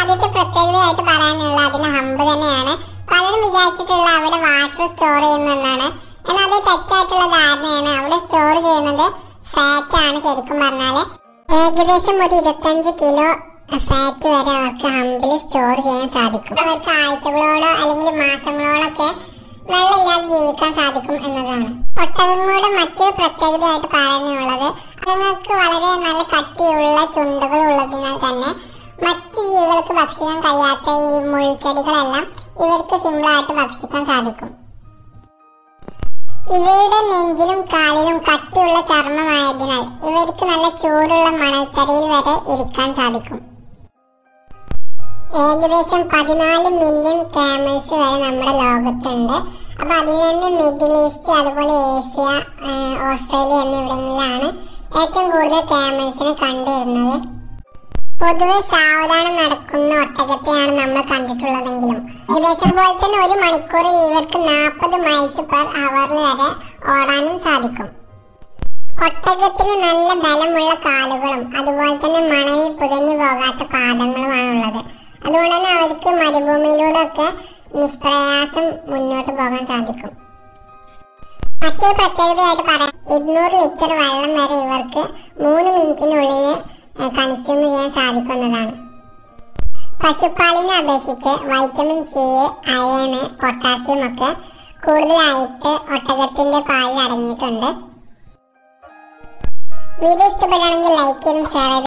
ആദ്യത്തെ പ്രത്യേകതയായിട്ട് പറയാനുള്ള അതിന് ഹമ്പ് തന്നെയാണ് പലരും വിചാരിച്ചിട്ടുള്ള അവിടെ വാട്ടർ സ്റ്റോർ ചെയ്യുന്നതെന്നാണ് എന്നാൽ അത് തെറ്റായിട്ടുള്ള ധാരണയാണ് അവിടെ സ്റ്റോർ ചെയ്യുന്നത് ഫാറ്റ് ആണ് ശരിക്കും പറഞ്ഞാല് ഏകദേശം ഒരു ഇരുപത്തഞ്ച് കിലോ ഫാറ്റ് വരെ അവർക്ക് ഹമ്പിൽ സ്റ്റോർ ചെയ്യാൻ സാധിക്കും അവർക്ക് ആഴ്ചകളോളോ അല്ലെങ്കിൽ മാസങ്ങളോളൊക്കെ വെള്ളമില്ലാതെ ജീവിക്കാൻ സാധിക്കും എന്നതാണ് ഒട്ടകങ്ങളുടെ മറ്റൊരു പ്രത്യേകതയായിട്ട് പറയാനുള്ളത് ഒട്ടകങ്ങൾക്ക് വളരെ നല്ല കട്ടിയുള്ള ചുണ്ടുകൾ ഉള്ളതിനാൽ തന്നെ മറ്റു ജീവികൾക്ക് ഭക്ഷിക്കാൻ കഴിയാത്ത ഈ മുൾച്ചെടികളെല്ലാം ഇവർക്ക് സിമ്പിളായിട്ട് ഭക്ഷിക്കാൻ സാധിക്കും ഇവയുടെ നെഞ്ചിലും കാലിലും കട്ടിയുള്ള ചർമ്മമായതിനാൽ ഇവർക്ക് നല്ല ചൂടുള്ള മണൽത്തരയിൽ വരെ ഇരിക്കാൻ സാധിക്കും ഏകദേശം പതിനാല് മില്യൺ ക്യാമൽസ് വരെ നമ്മുടെ ലോകത്തുണ്ട് അപ്പൊ അതിൽ നിന്ന് മിഡിൽ ഈസ്റ്റ് അതുപോലെ ഏഷ്യ ഏഹ് ഓസ്ട്രേലിയ എന്നിവിടങ്ങളിലാണ് ഏറ്റവും കൂടുതൽ ക്യാമൽസിനെ കണ്ടുവരുന്നത് പൊതുവെ സാവധാനം നടക്കുന്ന ഒട്ടകത്തെയാണ് നമ്മൾ കണ്ടിട്ടുള്ളതെങ്കിലും ഏകദേശം പോലെ തന്നെ ഒരു മണിക്കൂറിൽ ഇവർക്ക് നാൽപ്പത് മൈൽസ് പെർ അവറിൽ വരെ ഓടാനും സാധിക്കും ഒട്ടകത്തിന് നല്ല ബലമുള്ള കാലുകളും അതുപോലെ തന്നെ മണലിൽ പുതഞ്ഞു പോകാത്ത പാദങ്ങളുമാണുള്ളത് അതുകൊണ്ട് തന്നെ അവർക്ക് മരുഭൂമിയിലൂടെ ഒക്കെ നിഷ്പ്രയാസം മുന്നോട്ട് പോകാൻ സാധിക്കും മറ്റൊരു പ്രത്യേകതയായിട്ട് പറയാം ഇരുന്നൂറ് ലിറ്റർ വെള്ളം വരെ ഇവർക്ക് മൂന്ന് മിനിറ്റിനുള്ളിൽ കൺസ്യൂം ചെയ്യാൻ സാധിക്കുന്നതാണ് പശുപ്പാലിനെ അപേക്ഷിച്ച് വൈറ്റമിൻ സി അയണ് പൊട്ടാസ്യം ഒക്കെ കൂടുതലായിട്ട് ഒട്ടകത്തിന്റെ പാലിൽ അടങ്ങിയിട്ടുണ്ട് വീഡിയോ ഇഷ്ടപ്പെടുകയാണെങ്കിൽ ലൈക്ക് ചെയ്തും ഷെയർ ചെയ്തും